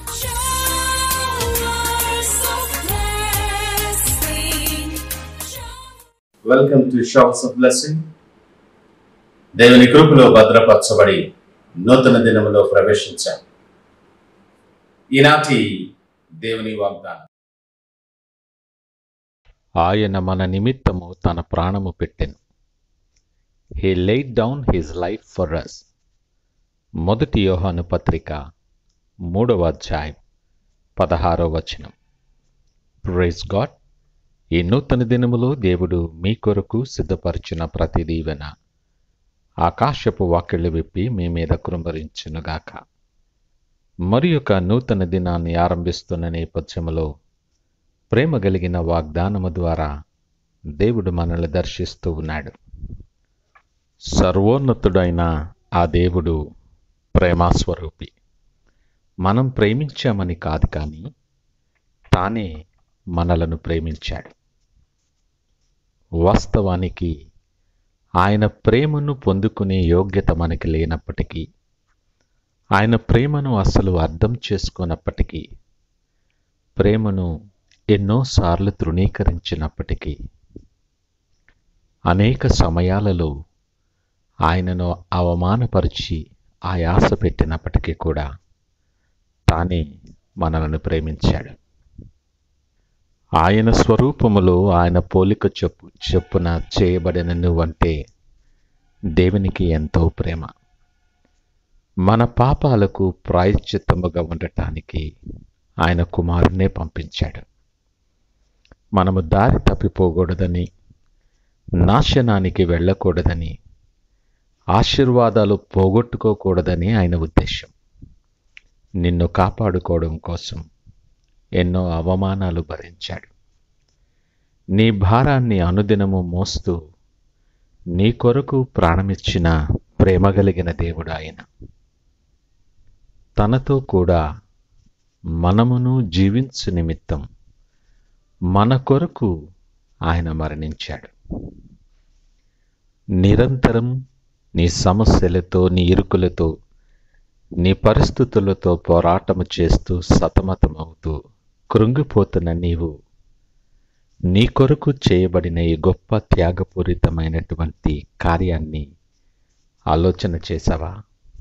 Showers of blessing. Welcome to shops of blessing దేవుని కృపలో భద్రపరచబడి నూతన దినములో ప్రవేశించాం ఈనాటి దేవుని వాగ్దానం ఆయన మన నిమిత్తము తన ప్రాణము పెట్టెను he laid down his life for us మొదటి యోహాను పత్రిక మూడవ అధ్యాయం పదహారవ వచనం ప్రైజ్ గాడ్ ఈ నూతన దినములో దేవుడు మీ కొరకు సిద్ధపరిచిన ప్రతి దీవెన ఆకాశపు వాకిళ్ళు విప్పి మీ మీద కృంభరించునుగాక మరి యొక్క నూతన దినాన్ని ఆరంభిస్తున్న నేపథ్యములో ప్రేమ కలిగిన వాగ్దానము ద్వారా దేవుడు మనల్ని దర్శిస్తూ ఉన్నాడు సర్వోన్నతుడైన ఆ దేవుడు ప్రేమాస్వరూపి మనం ప్రేమించామని కాదు కానీ తానే మనలను ప్రేమించాడు వాస్తవానికి ఆయన ప్రేమను పొందుకునే యోగ్యత మనకి లేనప్పటికీ ఆయన ప్రేమను అసలు అర్థం చేసుకున్నప్పటికీ ప్రేమను ఎన్నోసార్లు తృణీకరించినప్పటికీ అనేక సమయాలలో ఆయనను అవమానపరిచి ఆయాస పెట్టినప్పటికీ కూడా తానే మనలను ప్రేమించాడు ఆయన స్వరూపములో ఆయన పోలిక చెప్పు చెప్పున చేయబడిన నువ్వంటే దేవునికి ఎంతో ప్రేమ మన పాపాలకు ప్రాయశ్చిత్తముగా ఉండటానికి ఆయన కుమారునే పంపించాడు మనము దారి తప్పిపోకూడదని నాశనానికి వెళ్ళకూడదని ఆశీర్వాదాలు పోగొట్టుకోకూడదని ఆయన ఉద్దేశం నిన్ను కాపాడుకోవడం కోసం ఎన్నో అవమానాలు భరించాడు నీ భారాన్ని అనుదినము మోస్తూ నీ కొరకు ప్రాణమిచ్చిన ప్రేమ కలిగిన దేవుడు ఆయన తనతో కూడా మనమును జీవించు నిమిత్తం మన కొరకు ఆయన మరణించాడు నిరంతరం నీ సమస్యలతో నీ ఇరుకులతో నీ పరిస్థితులతో పోరాటము చేస్తూ సతమతమవుతూ కృంగిపోతున్న నీవు నీ కొరకు చేయబడిన ఈ గొప్ప త్యాగపూరితమైనటువంటి కార్యాన్ని ఆలోచన చేశావా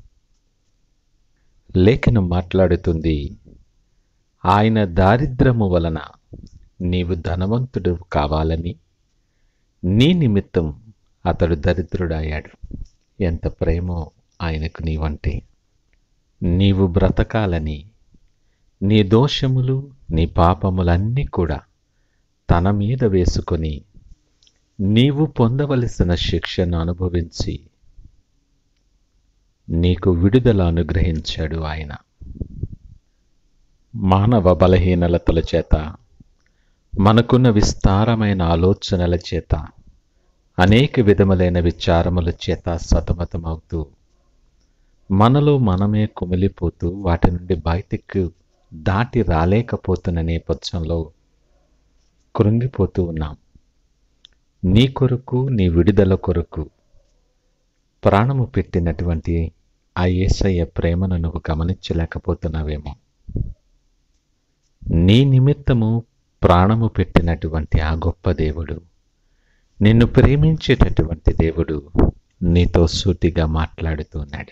లేఖనం మాట్లాడుతుంది ఆయన దారిద్రము వలన నీవు ధనవంతుడు కావాలని నీ నిమిత్తం అతడు దరిద్రుడయ్యాడు ఎంత ప్రేమో ఆయనకు నీవంటే నీవు బ్రతకాలని నీ దోషములు నీ పాపములన్నీ కూడా తన మీద వేసుకొని నీవు పొందవలసిన శిక్షను అనుభవించి నీకు విడుదల అనుగ్రహించాడు ఆయన మానవ బలహీనలతల చేత మనకున్న విస్తారమైన ఆలోచనల చేత అనేక విధములైన విచారముల చేత సతమతమవుతూ మనలో మనమే కుమిలిపోతూ వాటి నుండి బయటికి దాటి రాలేకపోతున్న నేపథ్యంలో కృంగిపోతూ ఉన్నాం నీ కొరకు నీ విడుదల కొరకు ప్రాణము పెట్టినటువంటి ఆ యేసయ్య ప్రేమను నువ్వు గమనించలేకపోతున్నావేమో నీ నిమిత్తము ప్రాణము పెట్టినటువంటి ఆ గొప్ప దేవుడు నిన్ను ప్రేమించేటటువంటి దేవుడు నీతో సూటిగా మాట్లాడుతున్నాడు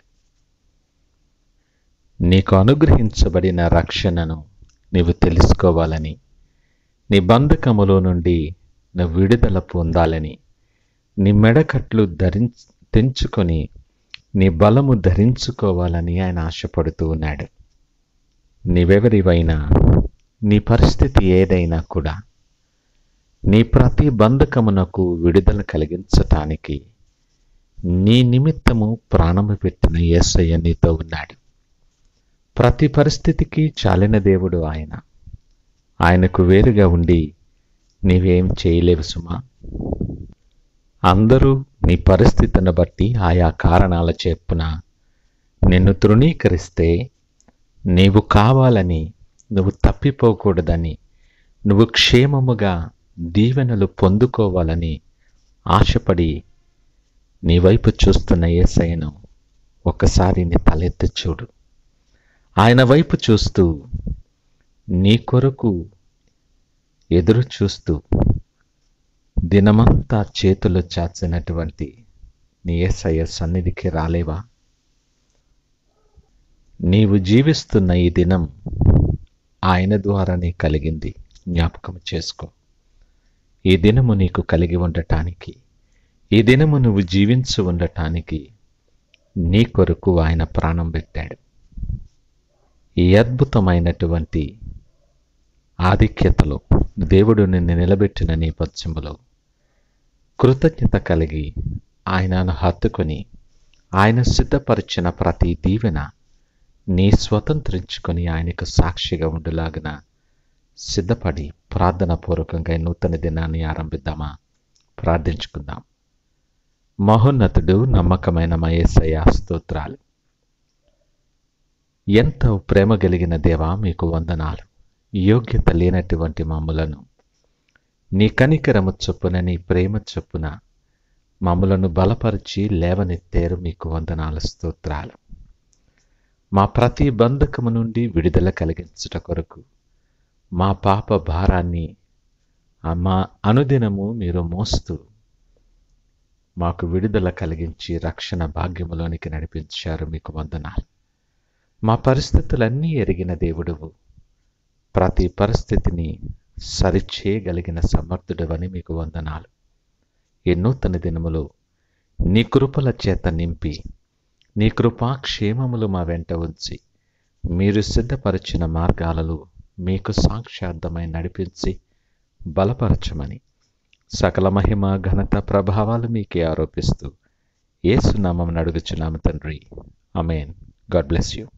నీకు అనుగ్రహించబడిన రక్షణను నీవు తెలుసుకోవాలని నీ బంధకములో నుండి నువ్వు విడుదల పొందాలని నీ మెడకట్లు ధరించ తెంచుకొని నీ బలము ధరించుకోవాలని ఆయన ఆశపడుతూ ఉన్నాడు నీవెవరివైనా నీ పరిస్థితి ఏదైనా కూడా నీ ప్రతి బంధకమునకు విడుదల కలిగించటానికి నీ నిమిత్తము ప్రాణము పెట్టిన యేసయ్య నీతో ఉన్నాడు ప్రతి పరిస్థితికి చాలిన దేవుడు ఆయన ఆయనకు వేరుగా ఉండి నీవేం చేయలేవు సుమా అందరూ నీ పరిస్థితిని బట్టి ఆయా కారణాల చెప్పున నిన్ను తృణీకరిస్తే నీవు కావాలని నువ్వు తప్పిపోకూడదని నువ్వు క్షేమముగా దీవెనలు పొందుకోవాలని ఆశపడి నీ వైపు చూస్తున్న ఏసయ్యను ఒక్కసారి నీ తలెత్తి చూడు ఆయన వైపు చూస్తూ నీ కొరకు ఎదురు చూస్తూ దినమంతా చేతులు చాచినటువంటి నీ యేసయ్య సన్నిధికి రాలేవా నీవు జీవిస్తున్న ఈ దినం ఆయన ద్వారానే కలిగింది జ్ఞాపకం చేసుకో ఈ దినము నీకు కలిగి ఉండటానికి ఈ దినము నువ్వు జీవించి ఉండటానికి నీ కొరకు ఆయన ప్రాణం పెట్టాడు ఈ అద్భుతమైనటువంటి ఆధిక్యతలో దేవుడు నిన్ను నిలబెట్టిన నేపథ్యంలో కృతజ్ఞత కలిగి ఆయనను హత్తుకొని ఆయన సిద్ధపరిచిన ప్రతి దీవెన నీ స్వతంత్రించుకొని ఆయనకు సాక్షిగా ఉండులాగిన సిద్ధపడి ప్రార్థన పూర్వకంగా ఈ నూతన దినాన్ని ఆరంభిద్దామా ప్రార్థించుకుందాం మహోన్నతుడు నమ్మకమైన మా యేసయ్య స్తోత్రాలు ఎంతో ప్రేమ కలిగిన దేవా మీకు వందనాలు యోగ్యత లేనటువంటి మమ్ములను నీ కనికరము చొప్పున నీ ప్రేమ చొప్పున మమ్ములను బలపరిచి లేవనెత్తారు మీకు వందనాల స్తోత్రాలు మా ప్రతి బంధకము నుండి విడుదల కలిగించుట కొరకు మా పాప భారాన్ని ఆ మా అనుదినము మీరు మోస్తూ మాకు విడుదల కలిగించి రక్షణ భాగ్యములోనికి నడిపించారు మీకు వందనాలు మా పరిస్థితులన్నీ ఎరిగిన దేవుడువు ప్రతి పరిస్థితిని సరిచేయగలిగిన సమర్థుడవని మీకు వందనాలు ఈ నూతన దినములో నీ కృపల చేత నింపి నీ కృపాక్షేమములు మా వెంట ఉంచి మీరు సిద్ధపరిచిన మార్గాలలో మీకు సాక్షార్థమై నడిపించి బలపరచమని సకల మహిమ ఘనత ప్రభావాలు మీకే ఆరోపిస్తూ ఏసునామం అడుగుచున్నాము తండ్రి అమేన్ గాడ్ బ్లెస్ యూ